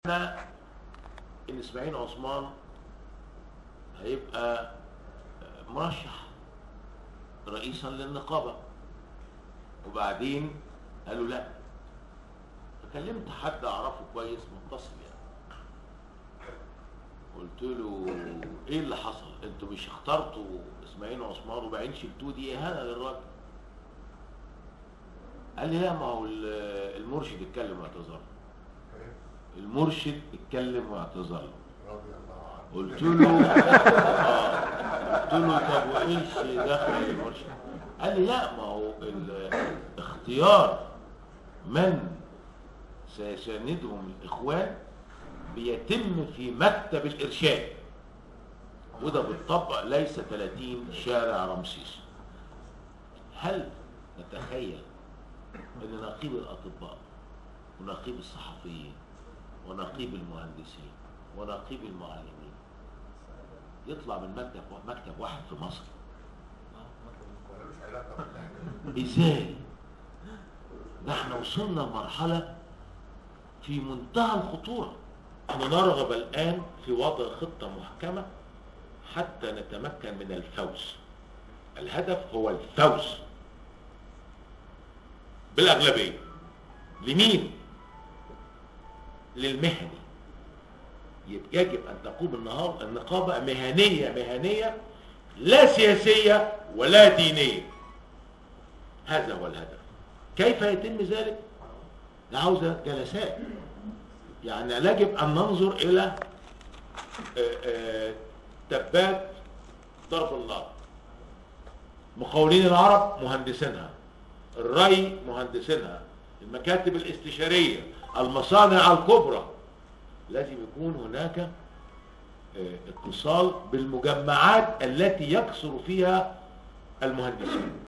ان اسماعيل عثمان هيبقى مرشح رئيسا للنقابة وبعدين قالوا لا فكلمت حد اعرفه كويس متصل يعني قلت له ايه اللي حصل انتوا مش اخترتوا اسماعيل عثمان وبعدين شلتوه دي اهانه للراجل قال لي لا ما هو المرشد اتكلم واعتذر له. المرشد اتكلم واعتذر له رضي الله عنه قلت له آه. قلت له طب وايش دخل المرشد قال لي لا ما هو ال- اختيار من سيساندهم الاخوان بيتم في مكتب الارشاد وده بالطبع ليس 30 شارع رمسيس هل نتخيل ان نقيب الاطباء ونقيب الصحفيين ونقيب المهندسين ونقيب المعلمين يطلع من مكتب مكتب واحد في مصر ملوش علاقه بالله ازاي ده احنا وصلنا لمرحله في منتهى الخطوره احنا نرغب الان في وضع خطه محكمه حتى نتمكن من الفوز الهدف هو الفوز بالاغلبيه لمين للمهني يبقى يجب ان تقوم النهار النقابه مهنيه مهنيه لا سياسيه ولا دينيه هذا هو الهدف كيف يتم ذلك ده عاوزة جلسات يعني يجب أن ننظر إلى آه، آه، تبات ضرب النار مقاولين العرب مهندسينها الري مهندسينها المكاتب الاستشارية المصانع الكبرى لازم يكون هناك آه، اتصال بالمجمعات التي يكثر فيها المهندسين